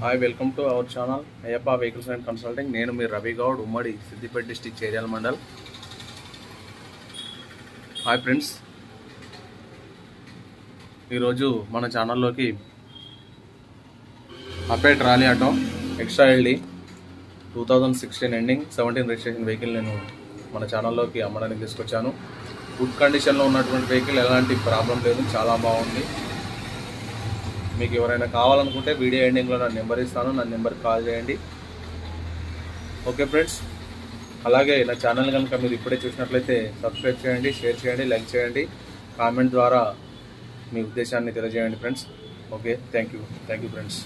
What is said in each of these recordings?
hi welcome to our channel Ayyappa vehicles and consulting నేను మీ రవి గౌడ్ ఉమ్మడి Siddipet district Cheriyal mandal hi friends ఈరోజు మన ఛానల్లోకి Ape trolley auto extra LD two thousand sixteen ending seventeen registration vehicle నేను మన ఛానల్లోకి అమ్మడానికి తీసుకొచ్చాను గుడ్ కండిషన్లో ఉన్నటువంటి వెహికల్ ఎలాంటి ప్రాబ్లం లేదు చాలా బాగుంది మీకు ఎవరైనా కావాలనుకుంటే వీడియో ఎండింగ్లో నా నెంబర్ ఇస్తాను నా నెంబర్కి కాల్ చేయండి ఓకే ఫ్రెండ్స్ అలాగే నా ఛానల్ కనుక మీరు ఇప్పుడే చూసినట్లయితే సబ్స్క్రైబ్ చేయండి షేర్ చేయండి లైక్ చేయండి కామెంట్ ద్వారా మీ ఉద్దేశాన్ని తెలియజేయండి friends okay thank you thank you friends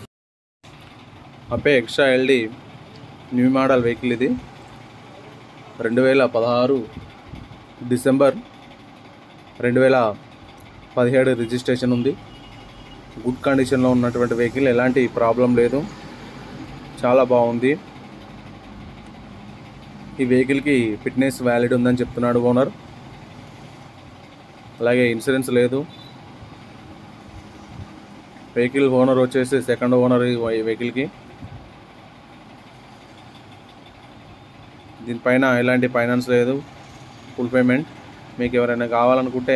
Ape extra LD new model vehicle ఇది రెండు వేల పదహారు డిసెంబర్ రెండు వేల పదిహేడు రిజిస్ట్రేషన్ ఉంది గుడ్ కండిషన్లో ఉన్నటువంటి వెహికల్ ఎలాంటి ప్రాబ్లం లేదు చాలా బాగుంది ఈ వెహికల్కి ఫిట్నెస్ వ్యాలిడ్ ఉందని చెప్తున్నాడు ఓనర్ అలాగే ఇన్సూరెన్స్ లేదు వెహికల్ ఓనర్ వచ్చేసి సెకండ్ ఓనర్ ఈ వెహికల్కి దీనిపైన ఎలాంటి ఫైనాన్స్ లేదు ఫుల్ పేమెంట్ మీకు ఎవరైనా కావాలనుకుంటే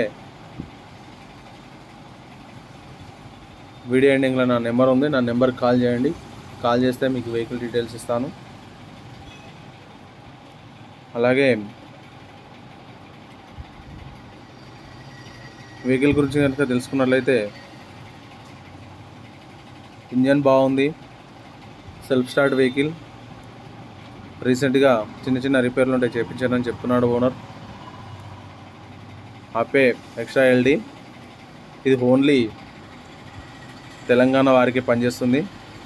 వీడియో ఎండింగ్లో నా నెంబర్ ఉంది నా నెంబర్కి కాల్ చేయండి కాల్ చేస్తే మీకు వెహికల్ డీటెయిల్స్ ఇస్తాను అలాగే వెహికల్ గురించి కనుక తెలుసుకున్నట్లయితే ఇంజన్ బాగుంది సెల్ఫ్ స్టార్ట్ వెహికల్ రీసెంట్గా చిన్న చిన్న రిపేర్లు ఉంటాయి చేయించానని చెప్తున్నాడు ఓనర్ ఆపే ఎక్స్ట్రా ఎల్డి ఇది ఓన్లీ తెలంగాణ వారికి పనిచేస్తుంది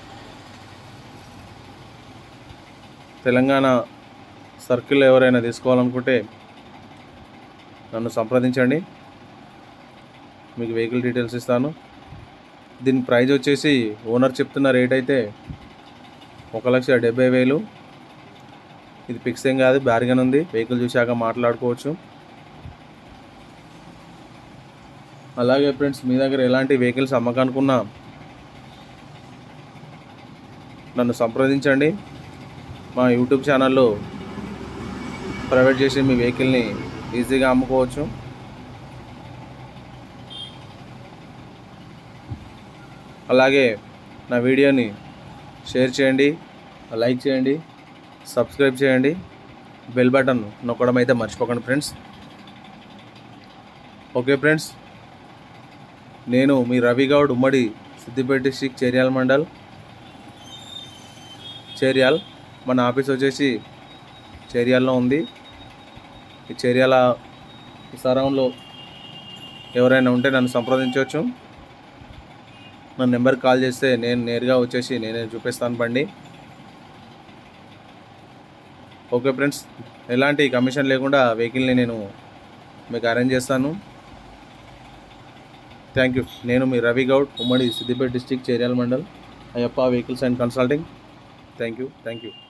తెలంగాణ సర్కిల్ ఎవరైనా తీసుకోవాలనుకుంటే నన్ను సంప్రదించండి మీకు వెహికల్ డీటెయిల్స్ ఇస్తాను దీని ప్రైజ్ వచ్చేసి ఓనర్ చెప్తున్న రేట్ అయితే ఒక లక్ష డెబ్బై వేలు ఇది ఫిక్స్ ఏం కాదు బ్యార్గన్ ఉంది వెహికల్ చూశాక మాట్లాడుకోవచ్చు అలాగే ఫ్రెండ్స్ మీ దగ్గర ఎలాంటి వెహికల్స్ అమ్మకానుకున్నా నన్ను సంప్రదించండి మా యూట్యూబ్ ఛానల్లో ప్రైవేట్ చేసి మీ వెహికల్ని ఈజీగా అమ్ముకోవచ్చు అలాగే నా వీడియోని షేర్ చేయండి లైక్ చేయండి సబ్స్క్రైబ్ చేయండి బెల్ బటన్ నొక్కడం అయితే మర్చిపోకండి ఫ్రెండ్స్ ఓకే ఫ్రెండ్స్ నేను మీ రవి గౌడ్ ఉమ్మడి సిద్దిపేట డిస్టిక్ చేర్యాల మండల్ చేర్యాల్ మన ఆఫీస్ వచ్చేసి చేర్యాల్లో ఉంది ఈ చేర్యాల సరౌండ్లో ఎవరైనా ఉంటే నన్ను సంప్రదించవచ్చు నా నెంబర్కి కాల్ చేస్తే నేను నేరుగా వచ్చేసి నేనే చూపిస్తాను బండి ఓకే ఫ్రెండ్స్ ఎలాంటి కమిషన్ లేకుండా వెహికల్ని నేను మీకు అరేంజ్ చేస్తాను థ్యాంక్ యూ నేను మీ రవి గౌడ్ ఉమ్మడి Siddipet district Cheriyal mandal Ayyappa vehicles and consulting thank you thank you